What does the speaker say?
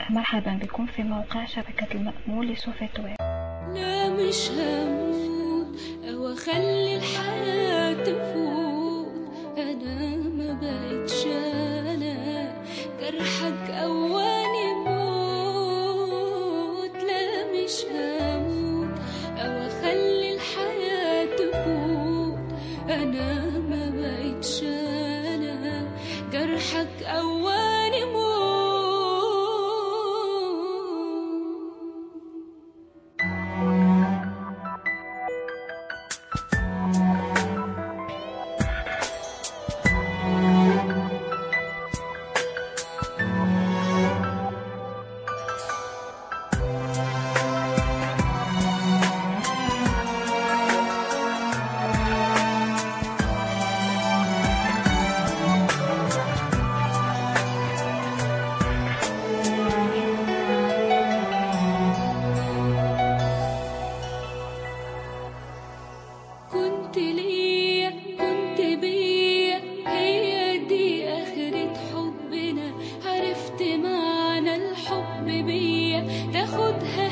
مرحبا بكم في موقع شبكة المأمول لسوفيت وير لا مش هموت او اخلي الحياة تفوت انا ما بقتش انا جرحك اواني موت لا مش هموت او اخلي الحياة تفوت انا ما بقتش انا جرحك اواني موت كنت ليا كنت بيا هي دي آخرة حبنا عرفت معنى الحب بيا تاخدها